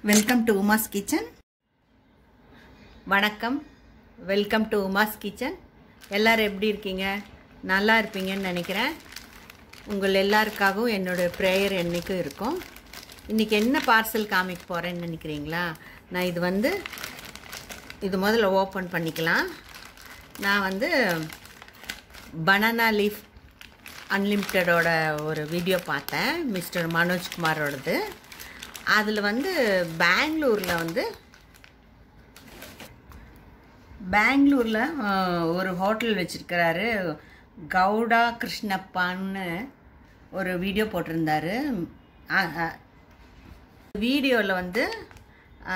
Welcome to Uma's kitchen வணக்கம் welcome to Uma's kitchen எல்லாரும் எப்படி இருக்கீங்க நல்லா இருப்பீங்கன்னு நினைக்கிறேன் உங்கள் எல்லாருக்காகவும் என்னோட ப்ரேயர் என்றைக்கும் இருக்கும் இன்றைக்கி என்ன பார்சல் காமிக்க போகிறேன்னு நினைக்கிறீங்களா நான் இது வந்து இது முதல்ல ஓப்பன் பண்ணிக்கலாம் நான் வந்து பனானா லீஃப் அன்லிமிட்டடோட ஒரு வீடியோ பார்த்தேன் மிஸ்டர் மனோஜ்குமாரோடது அதில் வந்து பெங்களூரில் வந்து பெங்களூரில் ஒரு ஹோட்டல் வச்சுருக்கிறாரு கவுடா கிருஷ்ணப்பான்னு ஒரு வீடியோ போட்டிருந்தாரு வீடியோவில் வந்து ஆ,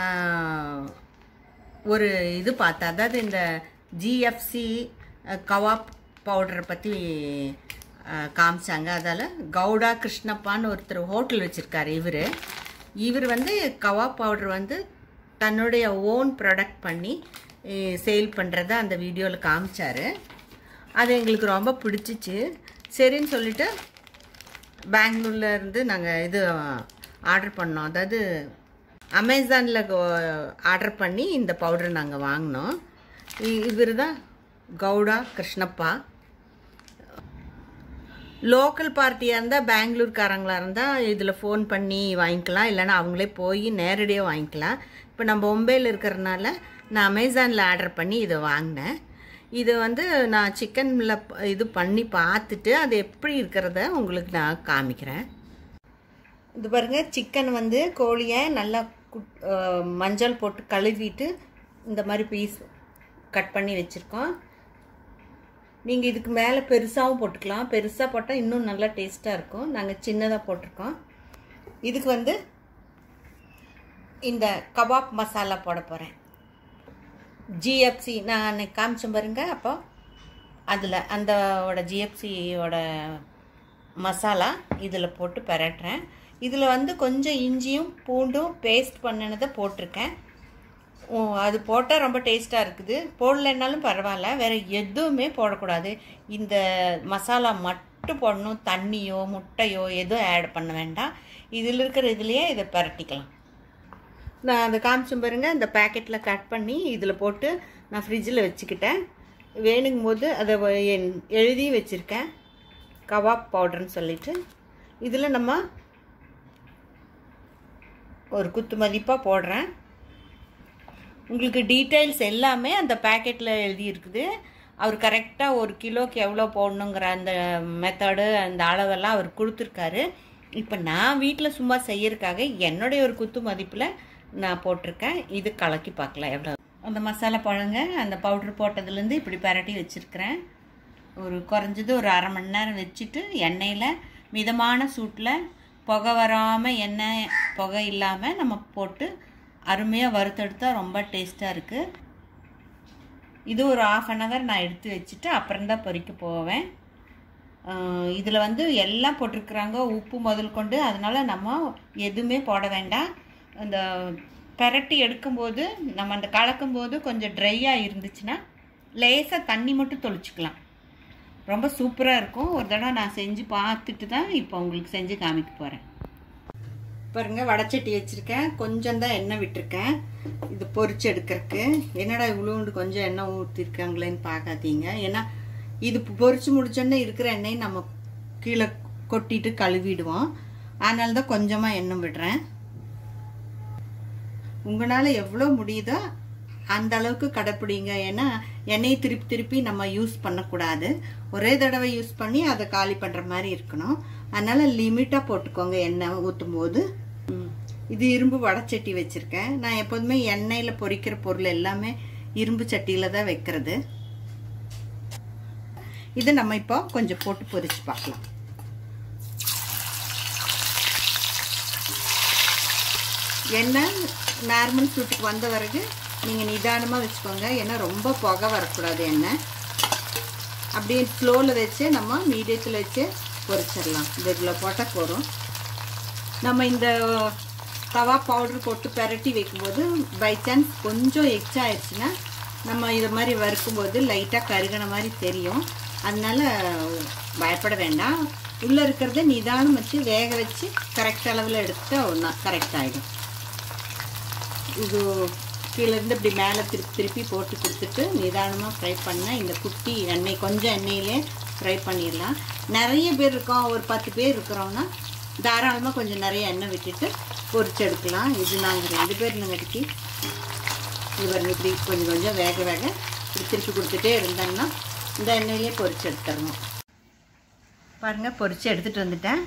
ஒரு இது பார்த்தேன் அதாவது இந்த ஜிஎஃப்சி கவாப் பவுடரை பற்றி காமிச்சாங்க அதால் கவுடா கிருஷ்ணப்பான்னு ஒருத்தர் ஹோட்டல் வச்சுருக்காரு இவர் இவர் வந்து கவாப் பவுடர் வந்து தன்னுடைய ஓன் ப்ராடக்ட் பண்ணி சேல் பண்ணுறத அந்த வீடியோவில் காமிச்சாரு அது எங்களுக்கு ரொம்ப பிடிச்சிச்சு சரின்னு சொல்லிட்டு பெங்களூர்ல இருந்து நாங்கள் இது ஆர்டர் பண்ணோம் அதாவது அமேசானில் ஆர்டர் பண்ணி இந்த பவுடர் நாங்கள் வாங்கினோம் இவர் தான் கவுடா கிருஷ்ணப்பா லோக்கல் பார்ட்டியாக இருந்தால் பெங்களூர்காரங்களாக இருந்தால் இதில் ஃபோன் பண்ணி வாங்கிக்கலாம் இல்லைன்னா அவங்களே போய் நேரடியாக வாங்கிக்கலாம் இப்போ நம்ம பொம்பையில் இருக்கிறனால நான் அமேசானில் ஆர்டர் பண்ணி இதை வாங்கினேன் இது வந்து நான் சிக்கனில் இது பண்ணி பார்த்துட்டு அது எப்படி இருக்கிறத உங்களுக்கு நான் காமிக்கிறேன் இது பாருங்க சிக்கன் வந்து கோழியை நல்லா குட் அஹ் மஞ்சள் போட்டு கழுவிட்டு இந்த மாதிரி பீஸ் கட் பண்ணி வச்சுருக்கோம் நீங்கள் இதுக்கு மேலே பெருசாகவும் போட்டுக்கலாம் பெருசாக போட்டால் இன்னும் நல்லா டேஸ்ட்டாக இருக்கும் நாங்கள் சின்னதாக போட்டிருக்கோம் இதுக்கு வந்து இந்த கபாப் மசாலா போட போகிறேன் ஜிஎஃப்சி நான் அன்னைக்கு காமிச்சேன் பாருங்க அப்போ அதில் அந்தோட ஜிஎஃப்சியோட மசாலா இதில் போட்டு பெரட்டுறேன் இதில் வந்து கொஞ்சம் இஞ்சியும் பூண்டும் பேஸ்ட் பண்ணினதை போட்டிருக்கேன் ஓ, அது போட்டால் ரொம்ப டேஸ்ட்டாக இருக்குது போடலைன்னாலும் பரவாயில்ல வேறு எதுவுமே போடக்கூடாது இந்த மசாலா மட்டும் போடணும் தண்ணியோ முட்டையோ எதுவும் ஆட் பண்ண வேண்டாம் இதில் இருக்கிற இதுலேயே இதை பரட்டிக்கலாம் நான் அதை காமிச்சும் பாருங்க இந்த பேக்கெட்டில் கட் பண்ணி இதில் போட்டு நான் ஃப்ரிட்ஜில் வச்சுக்கிட்டேன் வேணுங்கும் போது அதை வ- என்- எழுதி வச்சுருக்கேன் கவாப் பவுடர்னு சொல்லிட்டு இதில் நம்ம ஒரு குத்து மதிப்பாக போடுறேன் உங்களுக்கு டீட்டெயில்ஸ் எல்லாமே அந்த பேக்கெட்டில் எழுதியிருக்குது அவர் கரெக்டாக ஒரு கிலோக்கு எவ்வளோ போடணுங்கிற அந்த மெத்தடு அந்த அளவெல்லாம் அவர் கொடுத்துருக்காரு இப்போ நான் வீட்டில் சும்மா செய்யறதுக்காக என்னுடைய ஒரு குத்து மதிப்பில் நான் போட்டிருக்கேன் இது கலக்கி பார்க்கலாம் எவ்வளோ அந்த மசாலா பழங்க அந்த பவுடர் போட்டதுலேருந்து இப்படி பரட்டி வச்சுருக்கிறேன் ஒரு குறைஞ்சது ஒரு அரை மணி நேரம் வச்சுட்டு எண்ணெயில் மிதமான சூட்டில் புகை வராமல் எண்ணெய் புகை இல்லாமல் நம்ம போட்டு அருமையாக வறுத்தெடுத்தா ரொம்ப டேஸ்ட்டாக இருக்குது இது ஒரு ஆஃப் அன் ஹவர் நான் எடுத்து வச்சுட்டு அப்புறம் தான் பொறிக்க போவேன் இதில் வந்து எல்லாம் போட்டிருக்கிறாங்க உப்பு முதல் கொண்டு அதனால நம்ம எதுவுமே போட வேண்டாம் அந்த பெரட்டி எடுக்கும்போது நம்ம அந்த கலக்கும்போது கொஞ்சம் ட்ரையாக இருந்துச்சுன்னா லேசாக தண்ணி மட்டும் தொளிச்சுக்கலாம் ரொம்ப சூப்பராக இருக்கும் ஒரு தடவை நான் செஞ்சு பார்த்துட்டு தான் இப்போ உங்களுக்கு செஞ்சு காமிக்க போகிறேன் பாருங்க வடச்சட்டி வச்சுருக்கேன் கொஞ்சம் தான் எண்ணெய் விட்டுருக்கேன் இது பொரிச்சு எடுக்கிறதுக்கு என்னடா இவ்வளோண்டு கொஞ்சம் எண்ணெய் ஊற்றிருக்காங்களேன்னு பார்க்காதீங்க ஏன்னா இது பொரிச்சு முடிச்சோன்னே இருக்கிற எண்ணெயை நம்ம கீழே கொட்டிட்டு கழுவிடுவோம் அதனால தான் கொஞ்சமாக எண்ணெய் விடுறேன் உங்களால் எவ்வளோ முடியுதோ அந்த அளவுக்கு கடைப்பிடிங்க ஏன்னா எண்ணெயை திருப்பி திருப்பி நம்ம யூஸ் பண்ணக்கூடாது ஒரே தடவை யூஸ் பண்ணி அதை காலி பண்ணுற மாதிரி இருக்கணும் அதனால லிமிட்டாக போட்டுக்கோங்க எண்ணெய் ஊற்றும் போது ம். இது இரும்பு வடச்சட்டி வச்சுருக்கேன் நான் எப்போதுமே எண்ணெயில் பொரிக்கிற பொருள் எல்லாமே இரும்பு சட்டியில் தான் வைக்கிறது இதை நம்ம இப்போ கொஞ்சம் போட்டு பொரிச்சு பார்க்கலாம் எண்ணெய் நார்மல் சூட்டுக்கு வந்த பிறகு நீங்கள் நிதானமாக வச்சுக்கோங்க ஏன்னா ரொம்ப புகை வரக்கூடாது எண்ணெய் அப்படியே ஸ்லோவில் வச்சு நம்ம மீடியத்தில் வச்சு பொரிச்சிடலாம் இந்த இதில் போட்டால் போதும் நம்ம இந்த தவா பவுடர் போட்டு பெரட்டி வைக்கும்போது பை சான்ஸ் கொஞ்சம் எக்ஸ்ட்ரா ஆயிடுச்சுன்னா நம்ம இதை மாதிரி வறுக்கும்போது லைட்டாக கருகின மாதிரி தெரியும் அதனால பயப்பட வேண்டாம் உள்ளே இருக்கிறத நிதானம் வச்சு வேக வச்சு கரெக்ட் அளவில் எடுத்து ஒன்றா கரெக்ட் ஆகிடும் இது கீழேருந்து இப்படி மேலே திருப்பி திருப்பி போட்டு கொடுத்துட்டு நிதானமாக ஃப்ரை பண்ணால் இந்த குட்டி எண்ணெய் கொஞ்சம் எண்ணெயிலே ஃப்ரை பண்ணிடலாம் நிறைய பேர் இருக்கோம் ஒரு பத்து பேர் இருக்கிறோன்னா தாராளமாக கொஞ்சம் நிறைய எண்ணெய் விட்டுட்டு பொரிச்சு எடுக்கலாம் இது நாங்கள் ரெண்டு பேர் இல்லைங்கடிக்கு இவர் இப்படி கொஞ்சம் கொஞ்சம் வேக வேக இப்படி திருப்பி கொடுத்துட்டே இருந்தோம்னா இந்த எண்ணெயிலே பொரிச்சு எடுத்துடணும் பாருங்கள் பொரிச்சு எடுத்துகிட்டு வந்துட்டேன்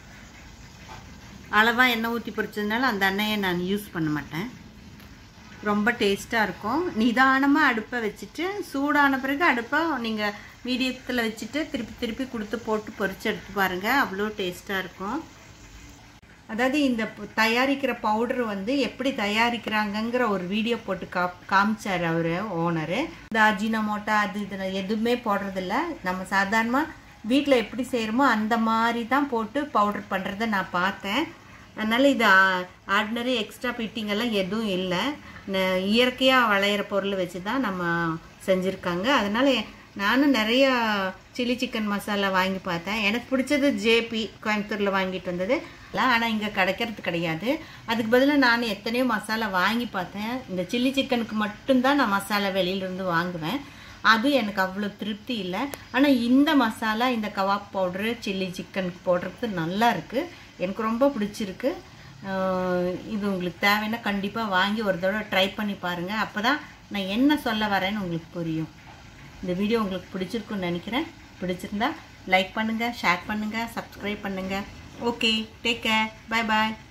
அளவாக எண்ணெய் ஊற்றி பொரிச்சதுனால அந்த எண்ணெயை நான் யூஸ் பண்ண மாட்டேன் ரொம்ப டேஸ்ட்டாக இருக்கும் நிதானமாக அடுப்பை வச்சுட்டு சூடான பிறகு அடுப்பை நீங்கள் மீடியத்தில் வச்சுட்டு திருப்பி திருப்பி கொடுத்து போட்டு பொரிச்சு எடுத்து பாருங்கள் அவ்வளோ டேஸ்ட்டாக இருக்கும் அதாவது இந்த ப- தயாரிக்கிற பவுடர் வந்து எப்படி தயாரிக்கிறாங்கங்கிற ஒரு வீடியோ போட்டு கா காமிச்சார் அவர் ஓனரு இந்த அஜினமோட்டா அது இது எதுவுமே போடுறதில்ல நம்ம சாதாரணமாக வீட்டில் எப்படி செய்கிறோமோ அந்த மாதிரி தான் போட்டு பவுடர் பண்ணுறத நான் பார்த்தேன் அதனால் இது ஆர்டினரி எக்ஸ்ட்ரா ஃபிட்டிங் எல்லாம் எதுவும் இல்லை இயற்கையாக விளையிற பொருள் வச்சு தான் நம்ம செஞ்சுருக்காங்க அதனால் நானும் நிறைய சில்லி சிக்கன் மசாலா வாங்கி பார்த்தேன் எனக்கு பிடிச்சது ஜேபி கோயம்புத்தூரில் வாங்கிட்டு வந்தது ஆனால் இங்கே கிடைக்கிறது கிடையாது அதுக்கு பதிலாக நான் எத்தனையோ மசாலா வாங்கி பார்த்தேன் இந்த சில்லி சிக்கனுக்கு மட்டும்தான் நான் மசாலா வெளியிலேருந்து வாங்குவேன் அது எனக்கு அவ்வளோ திருப்தி இல்லை ஆனால் இந்த மசாலா இந்த கவாப் பவுட்ரு சில்லி சிக்கனுக்கு போடுறது நல்லா இருக்குது எனக்கு ரொம்ப பிடிச்சிருக்கு ஆஹ் இது உங்களுக்கு தேவைன்னா கண்டிப்பாக வாங்கி ஒரு தடவை ட்ரை பண்ணி பாருங்கள் அப்போ தான் நான் என்ன சொல்ல வரேன்னு உங்களுக்கு புரியும் இந்த வீடியோ உங்களுக்கு பிடிச்சிருக்குன்னு நினைக்கிறேன் பிடிச்சிருந்தா லைக் பண்ணுங்கள் ஷேர் பண்ணுங்கள் சப்ஸ்கிரைப் பண்ணுங்கள் ஓகே டேக் கேர் பை பாய்